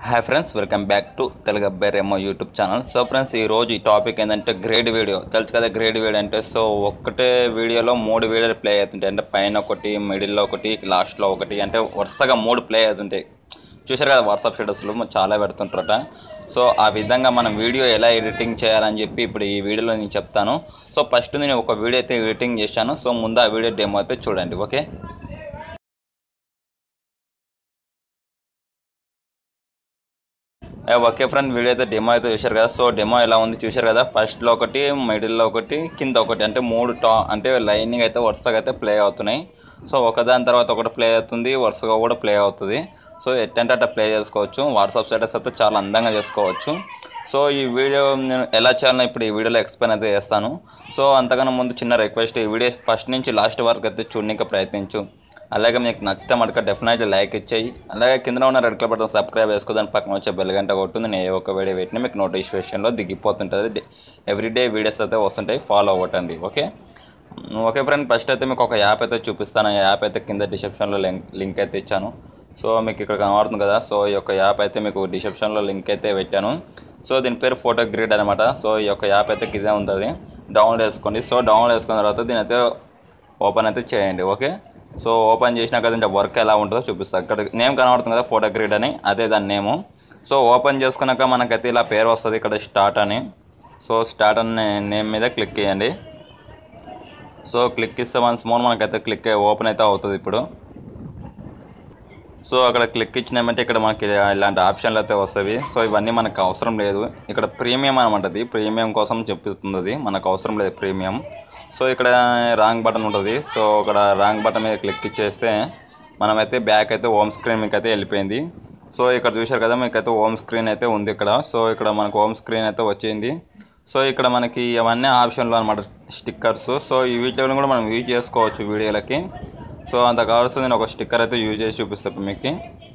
hi friends welcome back to Telugu అబ్బాయి Remo YouTube channel so friends ఈ రోజు ఈ టాపిక్ ఏంటంటే గ్రేడ్ వీడియో తెలుసు కదా గ్రేడ్ వీడియో అంటే సో ఒక్కటే వీడియోలో మూడు వీడియోలు ప్లే అవుతుంటాయి అంటే పైన ఒకటి మిడిల్లో ఒకటి లాస్ట్లో ఒకటి అంటే వరుసగా మూడు ప్లే అవుతుంటాయి చూశారు కదా వాట్సాప్ స్టేటస్లు చాలా పెడుతుంటారట సో ఆ విధంగా మనం వీడియో ఎలా ఎడిటింగ్ చేయాలని చెప్పి ఇప్పుడు ఈ వీడియోలో నేను చెప్తాను సో ఫస్ట్ నేను ఒక వీడియో అయితే ఎడిటింగ్ చేశాను సో ముందు ఆ వీడియో డెమో అయితే చూడండి ఓకే ఏ, ఓకే ఫ్రెండ్ వీడియో అయితే డెమో అయితే చూశారు కదా సో డెమో ఎలా ఉంది చూశారు కదా ఫస్ట్లో ఒకటి మిడిల్లో ఒకటి కింద ఒకటి అంటే మూడు టా అంటే లైనింగ్ అయితే వరుసగా అయితే ప్లే అవుతున్నాయి సో ఒకదాని తర్వాత ఒకటి ప్లే అవుతుంది వరుసగా కూడా ప్లే అవుతుంది సో ఎట్టంటే అట్లా ప్లే చేసుకోవచ్చు వాట్సాప్ స్టేటస్ అయితే చాలా అందంగా చేసుకోవచ్చు సో ఈ వీడియో నేను ఎలా చేయాలో ఇప్పుడు ఈ వీడియోలో ఎక్స్ప్లెయిన్ అయితే చేస్తాను సో అంతకన్నా ముందు చిన్న రిక్వెస్ట్ ఈ వీడియో ఫస్ట్ నుంచి లాస్ట్ వరకు అయితే చూడడానికి ప్రయత్నించు అలాగే మీకు నచ్చితే మటుక డెఫినెట్లీ లైక్ ఇచ్చేయి అలాగే కింద ఉన్న రెడ్ కలర్ బటన్ సబ్స్క్రైబ్ చేసుకో దాని పక్కన వచ్చే బెల్ గంట కొట్టుంది నేను ఏ ఒక్క వీడియో పెట్టినా మీకు నోటిఫికేషన్లో దిగిపోతుంటుంది ఎవ్రీడే వీడియోస్ అయితే వస్తుంటాయి ఫాలో అవ్వటండి ఓకే ఓకే ఫ్రెండ్ ఫస్ట్ అయితే మీకు ఒక యాప్ అయితే చూపిస్తాను ఆ యాప్ అయితే కింద డిస్క్రిప్షన్లో లింక్ లింక్ అయితే ఇచ్చాను సో మీకు ఇక్కడ కనబడుతుంది కదా సో ఈ యొక్క యాప్ అయితే మీకు డిస్క్రిప్షన్లో లింక్ అయితే పెట్టాను సో దీని పేరు ఫోటో గ్రిడ్ అనమాట సో ఈ యొక్క యాప్ అయితే కింద ఉంటుంది డౌన్లోడ్ చేసుకోండి సో డౌన్లోడ్ చేసుకున్న తర్వాత దీని అయితే ఓపెన్ అయితే చేయండి ఓకే సో ఓపెన్ చేసినాక దీంట్లో వర్క్ ఎలా ఉంటుందో చూపిస్తాను ఇక్కడ నేమ్ కనబడుతుంది కదా ఫోటో గ్రిడ్ అని అదే దాని నేము సో ఓపెన్ చేసుకున్నాక మనకైతే ఇలా పేరు వస్తుంది ఇక్కడ స్టార్ట్ అని సో స్టార్ట్ అనే నేమ్ మీద క్లిక్ చేయండి సో క్లిక్ ఇస్తే వన్స్ మోర్ మనకైతే క్లిక్ ఓపెన్ అయితే అవుతుంది ఇప్పుడు సో అక్కడ క్లిక్ ఇచ్చినామంటే ఇక్కడ మనకి ఇలాంటి ఆప్షన్లు అయితే వస్తాయి సో ఇవన్నీ మనకు అవసరం లేదు ఇక్కడ ప్రీమియం అనమాట అది ప్రీమియం కోసం చెప్తుంది అది మనకు అవసరం లేదు ప్రీమియం సో ఇక్కడ రాంగ్ బటన్ ఉంటుంది సో ఇక్కడ రాంగ్ బటన్ మీద క్లిక్ ఇచ్చేస్తే మనమైతే బ్యాక్ అయితే హోమ్ స్క్రీన్ మీకు అయితే వెళ్ళిపోయింది సో ఇక్కడ చూశారు కదా మీకు అయితే హోమ్ స్క్రీన్ అయితే ఉంది ఇక్కడ సో ఇక్కడ మనకు హోమ్ స్క్రీన్ అయితే వచ్చింది సో ఇక్కడ మనకి ఇవన్నీ ఆప్షన్లు అనమాట స్టిక్కర్స్ సో ఈ వీటిలో కూడా మనం యూజ్ చేసుకోవచ్చు వీడియోలకి సో అంత కావాల్సింది నేను ఒక స్టిక్కర్ అయితే యూజ్ చేసి చూపిస్తాను మీకు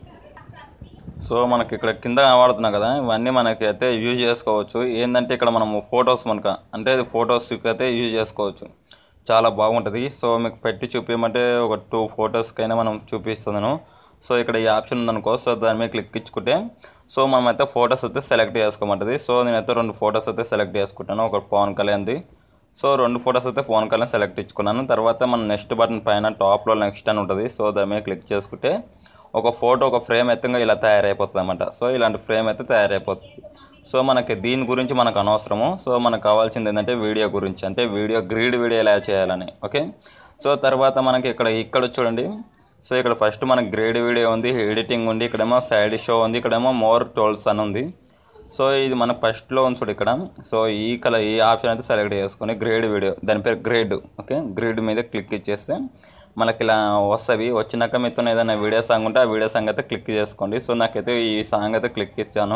సో మనకి ఇక్కడ కింద కనబడుతున్నాయి కదా ఇవన్నీ మనకి అయితే యూజ్ చేసుకోవచ్చు ఏంటంటే ఇక్కడ మనము ఫొటోస్ మనకు అంటే ఇది ఫొటోస్కి అయితే యూజ్ చేసుకోవచ్చు చాలా బాగుంటుంది సో మీకు పెట్టి చూపించమంటే ఒక టూ ఫొటోస్కైనా మనం చూపిస్తున్నాను సో ఇక్కడ ఈ ఆప్షన్ ఉందనుకో సో దాని మీద క్లిక్ ఇచ్చుకుంటే సో మనం అయితే ఫొటోస్ అయితే సెలెక్ట్ చేసుకోమంటుంది సో నేనైతే రెండు ఫొటోస్ అయితే సెలెక్ట్ చేసుకుంటాను ఒక పవన్ కళ్యాణ్ది సో రెండు ఫొటోస్ అయితే ఫోన్ కళ్యాణ్ సెలెక్ట్ ఇచ్చుకున్నాను తర్వాత మన నెక్స్ట్ బటన్ పైన టాప్లో నెక్స్ట్ అని ఉంటుంది సో దాని మీద క్లిక్ చేసుకుంటే ఒక ఫోటో ఒక ఫ్రేమ్ ఎత్తంగా ఇలా తయారైపోతుంది అనమాట సో ఇలాంటి ఫ్రేమ్ అయితే తయారైపోతుంది సో మనకి దీని గురించి మనకు అనవసరము సో మనకు కావాల్సింది ఏంటంటే వీడియో గురించి అంటే వీడియో గ్రీడ్ వీడియో ఎలా చేయాలని ఓకే సో తర్వాత మనకి ఇక్కడ ఇక్కడ చూడండి సో ఇక్కడ ఫస్ట్ మనకి గ్రేడ్ వీడియో ఉంది ఎడిటింగ్ ఉంది ఇక్కడేమో సైడ్ షో ఉంది ఇక్కడేమో మోర్ టోల్స్ అని ఉంది సో ఇది మన ఫస్ట్లో ఉంది చూడు ఇక్కడ సో ఈ కలర్ ఈ ఆప్షన్ అయితే సెలెక్ట్ చేసుకొని గ్రేడ్ వీడియో దాని పేరు గ్రేడ్ ఓకే గ్రేడ్ మీద క్లిక్ ఇచ్చేస్తే మనకి ఇలా వస్తుంది వచ్చినాక మీతో ఏదైనా వీడియో సాంగ్ ఉంటే ఆ వీడియో సాంగ్ అయితే క్లిక్ చేసుకోండి సో నాకైతే ఈ సాంగ్ అయితే క్లిక్ ఇచ్చాను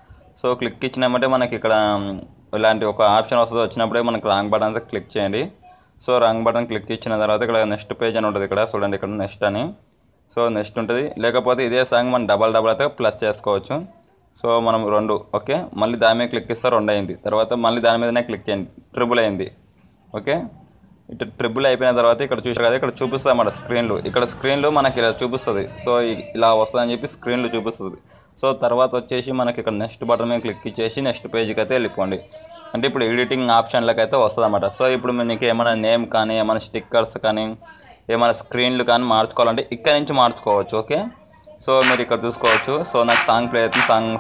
సో క్లిక్ ఇచ్చినామంటే మనకి ఇక్కడ ఇలాంటి ఒక ఆప్షన్ వస్తుంది వచ్చినప్పుడే మనకి రాంగ్ బటన్ అయితే క్లిక్ చేయండి సో రాంగ్ బటన్ క్లిక్ ఇచ్చిన తర్వాత ఇక్కడ నెక్స్ట్ పేజ్ అని ఉంటుంది ఇక్కడ చూడండి ఇక్కడ నెక్స్ట్ అని సో నెక్స్ట్ ఉంటుంది లేకపోతే ఇదే సాంగ్ మనం డబల్ డబల్ అయితే ప్లస్ చేసుకోవచ్చు సో మనం రెండు ఓకే మళ్ళీ దాని మీద క్లిక్ ఇస్తే రెండు అయింది తర్వాత మళ్ళీ దాని మీదనే క్లిక్ చేయండి ట్రిపుల్ అయింది ఓకే ఇటు ట్రిపుల్ అయిపోయిన తర్వాత ఇక్కడ చూసారు కదా ఇక్కడ చూపిస్తుంది అన్నమాట స్క్రీన్లు ఇక్కడ స్క్రీన్లు మనకి ఇలా చూపిస్తుంది సో ఇ- ఇలా వస్తుందని చెప్పి స్క్రీన్లు చూపిస్తుంది సో తర్వాత వచ్చేసి మనకి ఇక్కడ నెక్స్ట్ బటన్ మీద క్లిక్ ఇచ్చేసి నెక్స్ట్ పేజ్కి అయితే వెళ్ళిపోండి అంటే ఇప్పుడు ఎడిటింగ్ ఆప్షన్లకు అయితే వస్తుంది అన్నమాట సో ఇప్పుడు మీకు ఏమైనా నేమ్ కానీ ఏమైనా స్టిక్కర్స్ కానీ ఏమైనా స్క్రీన్లు కానీ మార్చుకోవాలంటే ఇక్కడ నుంచి మార్చుకోవచ్చు ఓకే సో మీరు ఇక్కడ చూసుకోవచ్చు సో నాకు సాంగ్ ప్లే అవుతుంది సాంగ్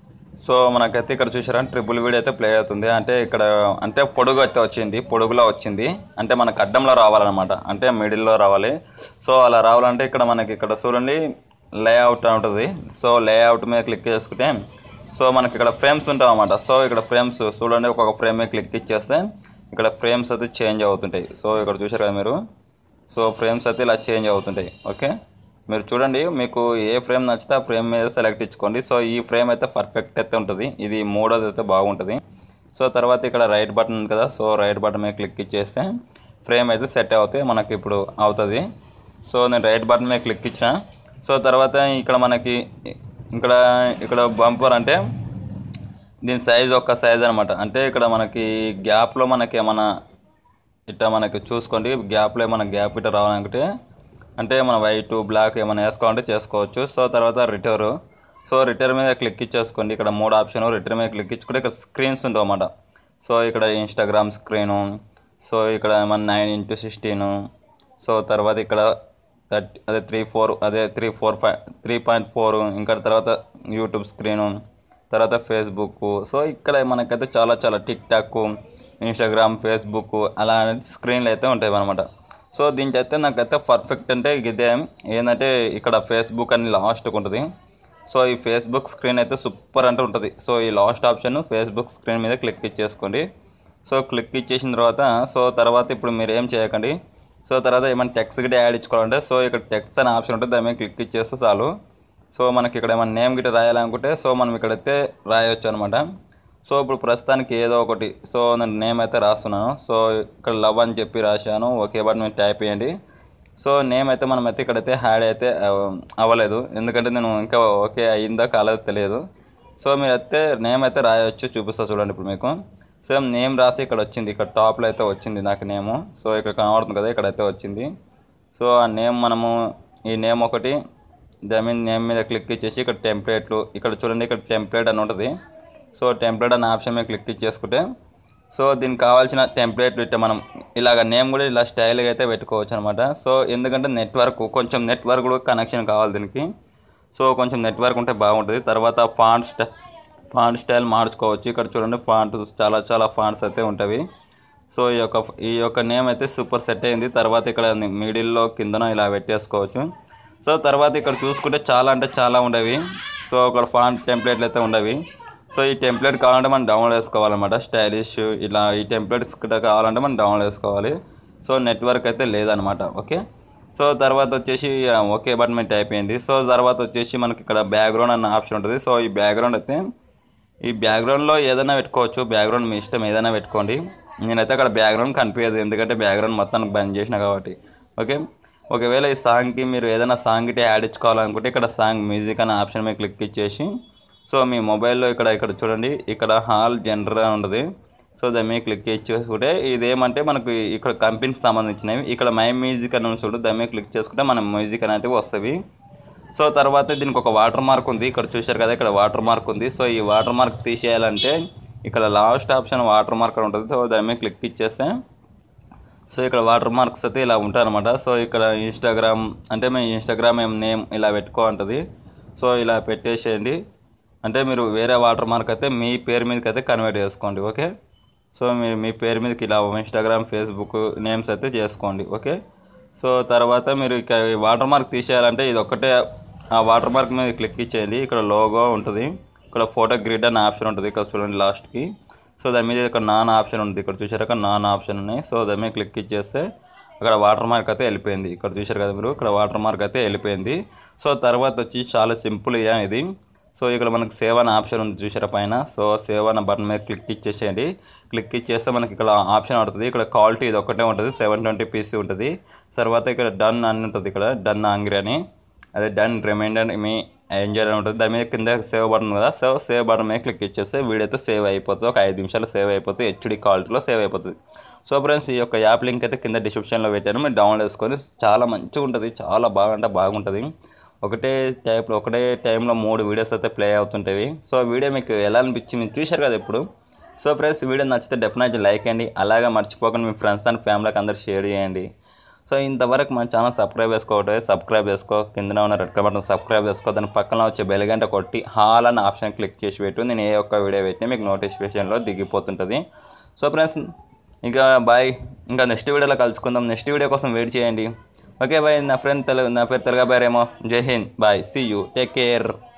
సో మనకైతే ఇక్కడ చూసారా ట్రిపుల్ వీడియో అయితే ప్లే అవుతుంది అంటే ఇక్కడ అంటే పొడుగు అయితే వచ్చింది పొడుగులో వచ్చింది అంటే మనకు అడ్డంలో రావాలన్నమాట అంటే మిడిల్లో రావాలి సో అలా రావాలంటే ఇక్కడ మనకి ఇక్కడ చూడండి లేఅవుట్ ఉంటుంది సో లేఅవుట్ మీద క్లిక్ చేసుకుంటే సో మనకి ఇక్కడ ఫ్రేమ్స్ ఉంటాయి అన్నమాట సో ఇక్కడ ఫ్రేమ్స్ చూడండి ఒక్కొక్క ఫ్రేమ్ మీద క్లిక్ ఇచ్చేస్తే ఇక్కడ ఫ్రేమ్స్ అయితే చేంజ్ అవుతుంటాయి సో ఇక్కడ చూసారు కదా మీరు సో ఫ్రేమ్స్ అయితే ఇలా చేంజ్ అవుతుంటాయి ఓకే మీరు చూడండి మీకు ఏ ఫ్రేమ్ నచ్చితే ఆ ఫ్రేమ్ మీద సెలెక్ట్ ఇచ్చుకోండి సో ఈ ఫ్రేమ్ అయితే పర్ఫెక్ట్ అయితే ఉంటుంది ఇది మూడోది అయితే బాగుంటుంది సో తర్వాత ఇక్కడ రైట్ బటన్ ఉంది కదా సో రైట్ బటన్ మీద క్లిక్ ఇచ్చేస్తే ఫ్రేమ్ అయితే సెట్ అవుతాయి మనకి ఇప్పుడు అవుతుంది సో నేను రైట్ బటన్ మీద క్లిక్ ఇచ్చిన సో తర్వాత ఇక్కడ మనకి ఇక్కడ ఇక్కడ బంపర్ అంటే దీని సైజ్ ఒక్క సైజ్ అనమాట అంటే ఇక్కడ మనకి గ్యాప్లో మనకి ఏమైనా ఇట్లా మనకి చూసుకోండి గ్యాప్లో ఏమైనా గ్యాప్ ఇట్లా రావాలనుకుంటే అంటే మన వైట్ బ్లాక్ ఏమైనా వేసుకోవాలంటే చేసుకోవచ్చు సో తర్వాత రిటర్వ్ సో రిటర్న్ మీద క్లిక్ ఇచ్చేసుకోండి ఇక్కడ మూడు ఆప్షన్ రిటర్న్ మీద క్లిక్ ఇచ్చుకుంటే ఇక్కడ స్క్రీన్స్ ఉంటాయి అన్నమాట సో ఇక్కడ ఇన్స్టాగ్రామ్ స్క్రీను సో ఇక్కడ మన నైన్ ఇంటూ సిక్స్టీను సో తర్వాత ఇక్కడ థర్టీ అదే త్రీ ఫోర్ అదే three four five three point four ఇంకా తర్వాత యూట్యూబ్ స్క్రీను తర్వాత ఫేస్బుక్ సో ఇక్కడ మనకైతే చాలా చాలా టిక్ టాక్ ఇన్స్టాగ్రామ్ ఫేస్బుక్ అలా స్క్రీన్లు అయితే ఉంటాయి అనమాట సో దీనికి అయితే నాకైతే పర్ఫెక్ట్ అంటే ఇదే ఏంటంటే ఇక్కడ ఫేస్బుక్ అని లాస్ట్కి ఉంటుంది సో ఈ ఫేస్బుక్ స్క్రీన్ అయితే సూపర్ అంటే ఉంటుంది సో ఈ లాస్ట్ ఆప్షన్ ఫేస్బుక్ స్క్రీన్ మీద క్లిక్ ఇచ్చేసుకోండి సో క్లిక్ ఇచ్చేసిన తర్వాత సో తర్వాత ఇప్పుడు మీరు ఏం చేయకండి సో తర్వాత ఏమైనా టెక్స్ట్ గిట్ట యాడ్ ఇచ్చుకోవాలంటే సో ఇక్కడ టెక్స్ట్ అనే ఆప్షన్ ఉంటుంది దాని మీద క్లిక్ ఇచ్చేస్తే చాలు సో మనకి ఇక్కడ ఏమైనా నేమ్ గిట్ట రాయాలనుకుంటే సో మనం ఇక్కడైతే రాయొచ్చు అనమాట సో ఇప్పుడు ప్రస్తుతానికి ఏదో ఒకటి సో నేను నేమ్ అయితే రాస్తున్నాను సో ఇక్కడ లవ్ అని చెప్పి రాశాను ఓకే బట్ మీరు టైప్ చేయండి సో నేమ్ అయితే మనం అయితే ఇక్కడైతే హ్యాడ్ అయితే అవ- అవ్వలేదు ఎందుకంటే నేను ఇంకా ఓకే అయిందా కాలేదో తెలియదు సో మీరైతే నేమ్ అయితే రాయొచ్చు చూపిస్తా చూడండి ఇప్పుడు మీకు సేమ్ నేమ్ రాసి ఇక్కడ వచ్చింది ఇక్కడ టాప్లో అయితే వచ్చింది నాకు నేము సో ఇక్కడ కనబడుతుంది కదా ఇక్కడైతే వచ్చింది సో ఆ నేమ్ మనము ఈ నేమ్ ఒకటి దాని మీద నేమ్ మీద క్లిక్ ఇచ్చేసి ఇక్కడ టెంప్లెట్లు ఇక్కడ చూడండి ఇక్కడ టెంప్లెట్ అని ఉంటుంది సో టెంప్లెట్ అనే ఆప్షన్ మీద క్లిక్ ఇచ్చేసుకుంటే సో దీనికి కావాల్సిన టెంప్లెట్ పెట్టి మనం ఇలాగ నేమ్ కూడా ఇలా స్టైల్గా అయితే పెట్టుకోవచ్చు అనమాట సో ఎందుకంటే నెట్వర్క్ కొంచెం నెట్వర్క్ కూడా కనెక్షన్ కావాలి దీనికి సో కొంచెం నెట్వర్క్ ఉంటే బాగుంటుంది తర్వాత ఫాంట్ స్టై ఫాంట్ స్టైల్ మార్చుకోవచ్చు ఇక్కడ చూడండి ఫాంట్ చాలా చాలా ఫాంట్స్ అయితే ఉంటాయి సో ఈ యొక్క ఈ యొక్క నేమ్ అయితే సూపర్ సెట్ అయింది తర్వాత ఇక్కడ మిడిల్లో కిందన ఇలా పెట్టేసుకోవచ్చు సో తర్వాత ఇక్కడ చూసుకుంటే చాలా అంటే చాలా ఉండేవి సో ఇక్కడ ఫాంట్ టెంప్లెట్లు అయితే ఉండేవి సో ఈ టెంప్లెట్ కావాలంటే మనం డౌన్లోడ్ చేసుకోవాలన్నమాట స్టైలిష్ ఇలా ఈ టెంప్లెట్స్ కూడా కావాలంటే మనం డౌన్లోడ్ చేసుకోవాలి సో నెట్వర్క్ అయితే లేదనమాట ఓకే సో తర్వాత వచ్చేసి ఆ, ఓకే బటన్ మీద టైప్ అయింది సో తర్వాత వచ్చేసి మనకి ఇక్కడ బ్యాక్గ్రౌండ్ అన్న ఆప్షన్ ఉంటుంది సో ఈ బ్యాక్గ్రౌండ్ అయితే ఈ బ్యాక్గ్రౌండ్లో ఏదైనా పెట్టుకోవచ్చు బ్యాక్గ్రౌండ్ మీ ఇష్టం ఏదైనా పెట్టుకోండి నేనైతే అక్కడ బ్యాక్గ్రౌండ్ కనిపించదు ఎందుకంటే బ్యాక్గ్రౌండ్ మొత్తానికి బంద్ చేసిన కాబట్టి ఓకే ఒకవేళ ఈ సాంగ్కి మీరు ఏదైనా సాంగ్ గిట్ట యాడ్ ఇచ్చుకోవాలనుకుంటే ఇక్కడ సాంగ్ మ్యూజిక్ అనే ఆప్షన్ మీద క్లిక్ ఇచ్చేసి సో మీ మొబైల్లో ఇక్కడ ఇక్కడ చూడండి ఇక్కడ హాల్ జనరల్ అని ఉంటుంది సో దాని మీద క్లిక్ చేసుకుంటే ఇదేమంటే మనకు ఇక్కడ కంపెనీకి సంబంధించినవి ఇక్కడ మై మ్యూజిక్ అని చూడు దాని మీద క్లిక్ చేసుకుంటే మన మ్యూజిక్ అనేటివి వస్తాయి సో తర్వాత దీనికి ఒక వాటర్ మార్క్ ఉంది ఇక్కడ చూశారు కదా ఇక్కడ వాటర్ మార్క్ ఉంది సో ఈ వాటర్ మార్క్ తీసేయాలంటే ఇక్కడ లాస్ట్ ఆప్షన్ వాటర్ మార్క్ అని ఉంటుంది సో దాని మీద క్లిక్ ఇచ్చేస్తే సో ఇక్కడ వాటర్ మార్క్స్ అయితే ఇలా ఉంటాయి అనమాట సో ఇక్కడ ఇన్స్టాగ్రామ్ అంటే మీ ఇన్స్టాగ్రామ్ ఏం నేమ్ ఇలా పెట్టుకో అంటది సో ఇలా పెట్టేసేయండి అంటే మీరు వేరే వాటర్ మార్క్ అయితే మీ పేరు మీదకి అయితే కన్వర్ట్ చేసుకోండి ఓకే సో మీరు మీ పేరు మీదకి ఇలా ఇన్స్టాగ్రామ్ ఫేస్బుక్ నేమ్స్ అయితే చేసుకోండి ఓకే సో తర్వాత మీరు ఇక ఈ వాటర్ మార్క్ తీసేయాలంటే ఇది ఒక్కటే ఆ వాటర్ మార్క్ మీద క్లిక్ ఇచ్చేయండి ఇక్కడ లోగో ఉంటుంది ఇక్కడ ఫోటో గ్రిడ్ అనే ఆప్షన్ ఉంటుంది ఇక్కడ చూడండి లాస్ట్కి సో దాని మీద ఇక్కడ నాన్ ఆప్షన్ ఉంది ఇక్కడ చూసారు అక్కడ నాన్ ఆప్షన్ ఉన్నాయి సో దాని మీద క్లిక్ ఇచ్చేస్తే అక్కడ వాటర్ మార్క్ అయితే వెళ్ళిపోయింది ఇక్కడ చూసారు కదా మీరు ఇక్కడ వాటర్ మార్క్ అయితే వెళ్ళిపోయింది సో తర్వాత వచ్చి చాలా సింపుల్ ఇయా ఇది సో ఇక్కడ మనకు సేవ్ అనే ఆప్షన్ ఉంది చూసారా పైన సో సేవ్ అన్న బటన్ మీద క్లిక్ ఇచ్చేసేయండి క్లిక్ ఇచ్చేస్తే మనకి ఇక్కడ ఆప్షన్ పడుతుంది ఇక్కడ క్వాలిటీ ఇది ఒకటే ఉంటుంది సెవెన్ ట్వంటీ పీసీ ఉంటుంది తర్వాత ఇక్కడ డన్ అని ఉంటుంది ఇక్కడ డన్ ఆంగ్రీ అని అదే డన్ రిమైండర్ మీ ఎంజాయ్ అని ఉంటుంది దాని మీద కింద సేవ్ బటన్ కదా సో సేవ్ బటన్ మీద క్లిక్ ఇచ్చేస్తే వీడియో అయితే సేవ్ అయిపోతుంది ఒక ఐదు నిమిషాలు సేవ్ అయిపోతుంది హెచ్డి క్వాలిటీలో సేవ్ అయిపోతుంది సో ఫ్రెండ్స్ ఈ యొక్క యాప్ లింక్ అయితే కింద డిస్క్రిప్షన్లో పెట్టాను మీరు డౌన్లోడ్ చేసుకొని చాలా మంచిగా ఉంటుంది చాలా బాగా అంటే బాగుంటుంది ఒకటే టైప్లో ఒకటే టైంలో మూడు వీడియోస్ అయితే ప్లే అవుతుంటాయి సో వీడియో మీకు ఎలా అనిపించింది చూశారు కదా ఇప్పుడు సో ఫ్రెండ్స్ వీడియో నచ్చితే డెఫినెట్లీ లైక్ అండి అలాగే మర్చిపోకుండా మీ ఫ్రెండ్స్ అండ్ ఫ్యామిలీకి అందరు షేర్ చేయండి సో ఇంతవరకు మన ఛానల్ సబ్స్క్రైబ్ చేసుకోవటే సబ్స్క్రైబ్ చేసుకో కింద ఉన్న రెడ్ కలర్ బటన్ సబ్స్క్రైబ్ చేసుకో దాని పక్కన వచ్చే బెల్ గంట కొట్టి హాల్ అన్న ఆప్షన్ క్లిక్ చేసి పెట్టు నేను ఏ ఒక్క వీడియో పెట్టినా మీకు నోటిఫికేషన్లో దిగిపోతుంటుంది సో ఫ్రెండ్స్ ఇంకా బాయ్ ఇంకా నెక్స్ట్ వీడియోలో కలుసుకుందాం నెక్స్ట్ వీడియో కోసం వెయిట్ చేయండి ఓకే బాయ్ నా ఫ్రెండ్ తెలుగు నా పేరు తెలుగా పేరేమో జై హింద్ bye see you take care